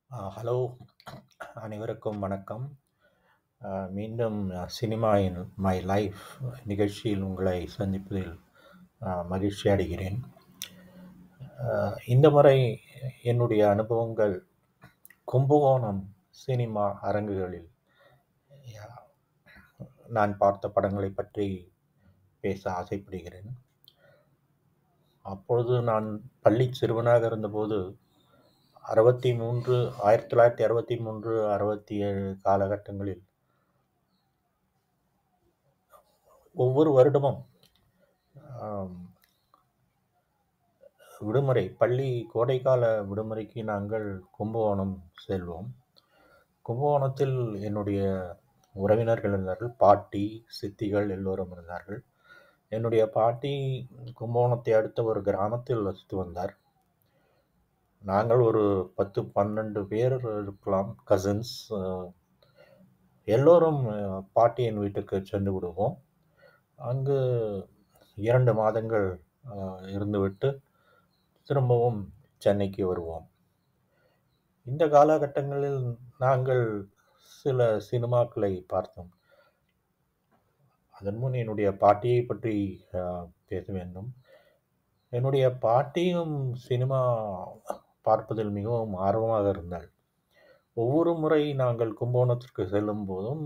ஆ, hello அனைவருக்கும் வணக்கம் ஆ, மீண்டும் சினிமா இன் மை லைஃப் நிகழ்ச்சியில் உங்களை சந்திப்பதில் ஆ, மகிழ்ச்சி அடைகிறேன் ஆ, இந்த முறை என்னுடைய அனுபவங்கள் கும்பகோணம் சினிமா அரங்குகளில் யா, நான் பார்த்த படங்களை பற்றி பேச ஆசைப்படுகிறேன் அப்பொழுது நான் பள்ளி சிறுவனாக இருந்தபோது அறுபத்தி மூன்று ஆயிரத்தி தொள்ளாயிரத்தி அறுபத்தி மூன்று அறுபத்தி ஏழு காலகட்டங்களில் ஒவ்வொரு வருடமும் ஆம், விடுமுறை பள்ளி கோடைக்கால விடுமுறைக்கு நாங்கள் கும்பகோணம் செல்வோம் கும்பகோணத்தில் என்னுடைய உறவினர்கள் இருந்தார்கள் பாட்டி சித்திகள் எல்லோரும் இருந்தார்கள் என்னுடைய பாட்டி கும்பகோணத்தை அடுத்த ஒரு கிராமத்தில் வசித்து வந்தார் நாங்கள் ஒரு பத்து பன்னெண்டு பேர் இருக்கலாம் கசின்ஸ் எல்லோரும் அஹ், பாட்டியின் வீட்டுக்கு சென்று விடுவோம் அங்கு இரண்டு மாதங்கள் அஹ், இருந்துவிட்டு திரும்பவும் சென்னைக்கு வருவோம் இந்த காலகட்டங்களில் நாங்கள் சில சினிமாக்களை பார்த்தோம் அதன் முன் என்னுடைய பாட்டியை பற்றி அஹ், பேச வேண்டும் என்னுடைய பாட்டியும் சினிமா பார்ப்பதில் மிகவும் ஆர்வமாக இருந்தாள் ஒவ்வொரு முறை நாங்கள் கும்பகோணத்திற்கு செல்லும் போதும்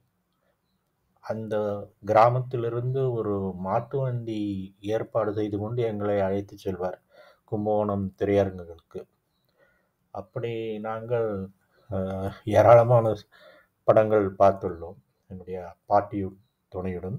அந்த கிராமத்திலிருந்து ஒரு மாட்டு வண்டி ஏற்பாடு செய்து கொண்டு எங்களை அழைத்து செல்வார் கும்பகோணம் திரையரங்குகளுக்கு அப்படி நாங்கள் அஹ், ஏராளமான படங்கள் பார்த்துள்ளோம் என்னுடைய பாட்டி துணையுடன்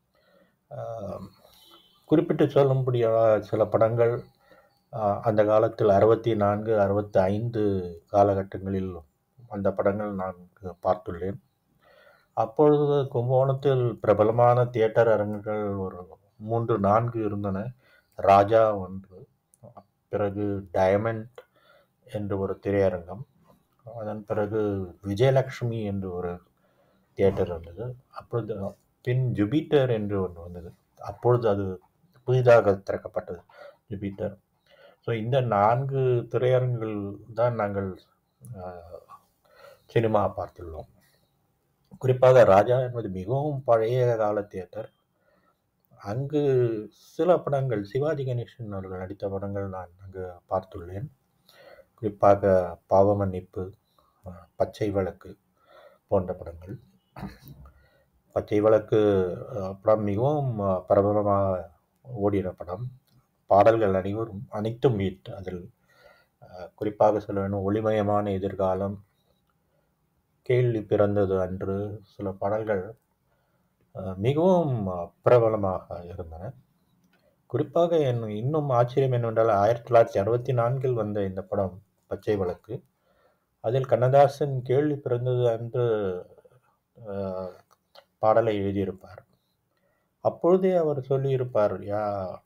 அஹ், குறிப்பிட்டு சொல்லும்படியாக சில படங்கள் அஹ், அந்த காலத்தில் அறுபத்தி நான்கு அறுபத்தி ஐந்து காலகட்டங்களில் அந்த படங்கள் நான் பார்த்துள்ளேன் அப்பொழுது கும்பகோணத்தில் பிரபலமான தியேட்டர் அரங்குகள் ஒரு மூன்று நான்கு இருந்தன ராஜா ஒன்று பிறகு டயமண்ட் என்று ஒரு திரையரங்கம் அதன் பிறகு விஜயலட்சுமி என்று ஒரு தியேட்டர் வந்தது அப்பொழுது பின் ஜுபிட்டர் என்று ஒன்று வந்தது அப்பொழுது அது புதிதாக திறக்கப்பட்டது ஜுபிட்டர் ஸோ இந்த நான்கு திரையரங்குகள் தான் நாங்கள் அஹ், சினிமா பார்த்துள்ளோம் குறிப்பாக ராஜா என்பது மிகவும் பழைய கால தியேட்டர் அங்கு சில படங்கள் சிவாஜி கணேசன் அவர்கள் நடித்த படங்கள் நான் அங்கு பார்த்துள்ளேன் குறிப்பாக பாவமன்னிப்பு அஹ், பச்சை விளக்கு போன்ற படங்கள் பச்சை விளக்கு அஹ், படம் மிகவும் அஹ், பிரபலமாக ஓடின படம் பாடல்கள் அனைவரும் அனைத்தும் ஹிட் அதில் அஹ், குறிப்பாக சொல்ல வேண்டும் ஒளிமயமான எதிர்காலம் கேள்வி பிறந்தது அன்று சில பாடல்கள் அஹ், மிகவும் அஹ், பிரபலமாக இருந்தன குறிப்பாக என் இன்னும் ஆச்சரியம் என்னவென்றால் ஆயிரத்தி தொள்ளாயிரத்தி அறுபத்தி நான்கில் வந்த இந்த படம் பச்சை விளக்கு அதில் கண்ணதாசன் கேள்வி பிறந்தது அன்று அஹ், பாடலை எழுதியிருப்பார் அப்பொழுதே அவர் சொல்லியிருப்பார் யா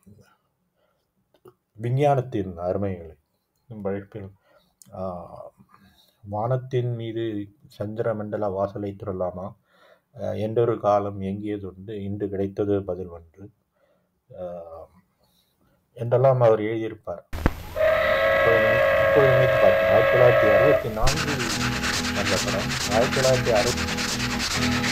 விஞ்ஞானத்தின் அருமைகளை வழக்கில் ஆஹ், வானத்தின் மீது சந்திர மண்டல வாசலை துறலாமா ஆஹ், என்றொரு காலம் எங்கியதுண்டு இன்று கிடைத்தது பதில் ஒன்று ஆஹ், என்றெல்லாம் அவர் எழுதியிருப்பார் இப்பொழுது இப்பொழுது நினைத்து பார்த்தேன் ஆயிரத்தி தொள்ளாயிரத்தி அறுபத்தி நான்கில் வந்த படம் ஆயிரத்தி தொள்ளாயிரத்தி அறுபத்தி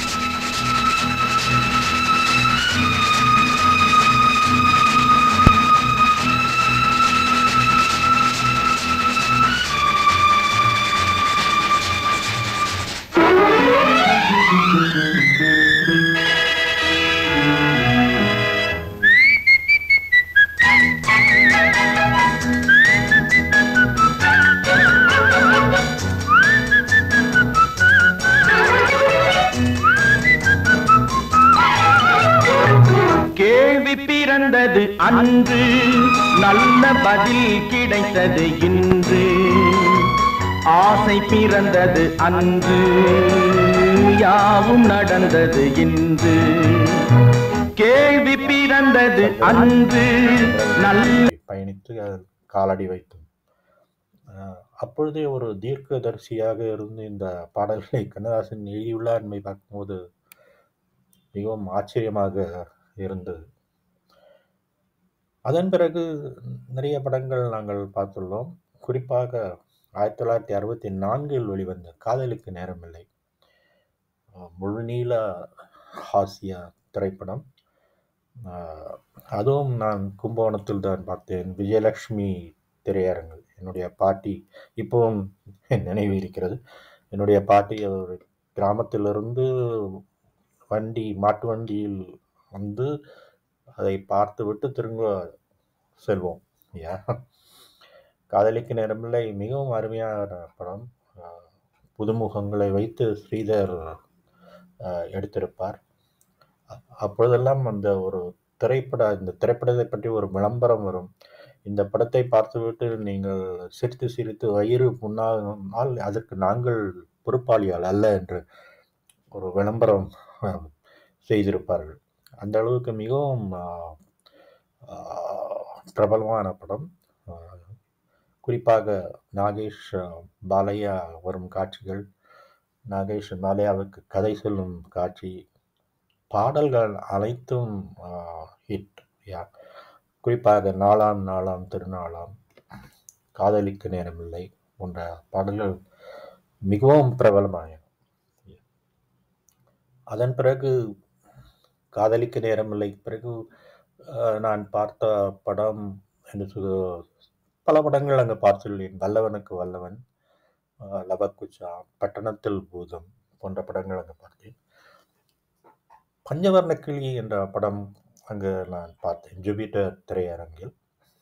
கேள்வி பிறந்தது அன்று நல்ல பதில் கிடைத்தது இன்று ஆசை பிறந்தது அன்று யாவும் நடந்தது இன்று கேள்வி பிறந்தது அன்று நல்ல பயணித்து அதில் காலடி வைத்தோம் ஆஹ், அப்பொழுதே ஒரு தீர்க்கதரிசியாக இருந்து இந்த பாடல்களை கண்ணதாசன் எழுதியுள்ளார் என்பதை பார்க்கும்போது மிகவும் ஆச்சரியமாக இருந்தது அதன் பிறகு நிறைய படங்கள் நாங்கள் பார்த்துள்ளோம் குறிப்பாக ஆயிரத்தி தொள்ளாயிரத்தி அறுபத்தி நான்கில் வெளிவந்த காதலுக்கு நேரமில்லை அஹ் முழுநீள ஹாஸ்ய திரைப்படம் அஹ் அதுவும் நான் கும்பகோணத்தில் தான் பார்த்தேன் விஜயலட்சுமி திரையரங்கில் என்னுடைய பாட்டி இப்போவும் நினைவு இருக்கிறது என்னுடைய பாட்டி ஒரு கிராமத்திலிருந்து வண்டி மாட்டு வண்டியில் வந்து அதை பார்த்துவிட்டு திரும்ப செல்வோம் யா காதலிக்கு நேரமில்லை மிகவும் அருமையான படம் அஹ் புதுமுகங்களை வைத்து ஸ்ரீதர் அஹ், எடுத்திருப்பார் அ- அப்பொழுதெல்லாம் அந்த ஒரு திரைப்பட இந்த திரைப்படத்தை பற்றி ஒரு விளம்பரம் வரும் இந்த படத்தை பார்த்துவிட்டு நீங்கள் சிரித்து சிரித்து வயிறு புண்ணானால் அதற்கு நாங்கள் பொறுப்பாளிகள் அல்ல என்று ஒரு விளம்பரம் அஹ், செய்திருப்பார்கள் அந்த அளவுக்கு மிகவும் அஹ், அஹ், பிரபலமான படம் அஹ், குறிப்பாக நாகேஷ் அஹ், பாலையா வரும் காட்சிகள் நாகேஷ் பாலையாவுக்கு கதை சொல்லும் காட்சி பாடல்கள் அனைத்தும் ஹிட் யா குறிப்பாக நாலாம் நாளாம் திருநாளாம் காதலிக்கு நேரமில்லை போன்ற பாடல்கள் மிகவும் பிரபலமாயின அதன் பிறகு காதலிக்கு நேரமில்லை பிறகு அஹ், நான் பார்த்த படம் என்று சொல் பல படங்கள் அங்கே பார்த்துள்ளேன் வல்லவனுக்கு வல்லவன் அஹ், லவக்குச்சா பட்டணத்தில் பூதம் போன்ற படங்கள் அங்கே பார்த்தேன் பஞ்சவர்ண கிளி என்ற படம் அங்கு நான் பார்த்தேன் ஜூபிட்டர் திரையரங்கில்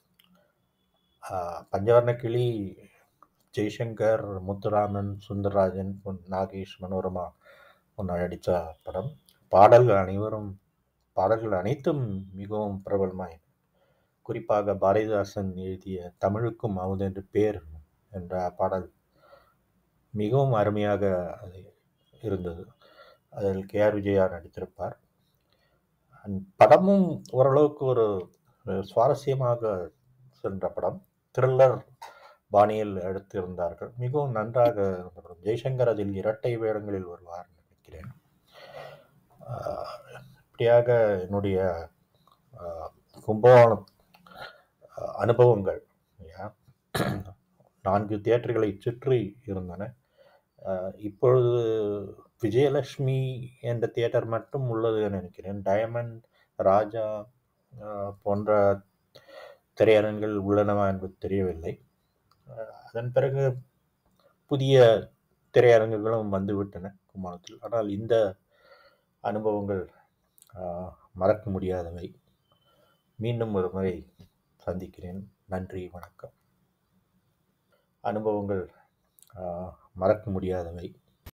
ஆஹ் பஞ்சவர்ண கிளி ஜெய்சங்கர் முத்துராமன் சுந்தரராஜன் பொன் நாகேஷ் மனோரமா போன்ற நடித்த படம் பாடல்கள் அனைவரும் பாடல்கள் அனைத்தும் மிகவும் பிரபலமாயின குறிப்பாக பாரதிதாசன் எழுதிய தமிழுக்கும் அமுதென்று பேர் என்ற பாடல் மிகவும் அருமையாக அது இருந்தது அதில் கே ஆர் விஜயா நடித்திருப்பார் அண்ட் படமும் ஓரளவுக்கு ஒரு அஹ், சுவாரஸ்யமாக சென்ற படம் த்ரில்லர் பாணியில் எடுத்திருந்தார்கள் மிகவும் நன்றாக இருந்த படம் ஜெய்சங்கர் அதில் இரட்டை வேடங்களில் வருவார் நினைக்கிறேன் ஆஹ், இப்படியாக என்னுடைய ஆஹ், கும்பகோணம் ஆஹ், அனுபவங்கள் யா, நான்கு தியேட்டர்களை சுற்றி இருந்தன ஆஹ், இப்பொழுது விஜயலட்சுமி என்ற தியேட்டர் மட்டும் உள்ளது என நினைக்கிறேன் டயமண்ட் ராஜா ஆஹ், போன்ற திரையரங்குகள் உள்ளனவா என்பது தெரியவில்லை ஆஹ், அதன் பிறகு புதிய திரையரங்குகளும் வந்துவிட்டன கும்பகோணத்தில் ஆனால் இந்த அனுபவங்கள் ஆஹ், மறக்க முடியாதவை மீண்டும் ஒரு முறை சந்திக்கிறேன் நன்றி வணக்கம் அனுபவங்கள் ஆஹ், மறக்க முடியாதவை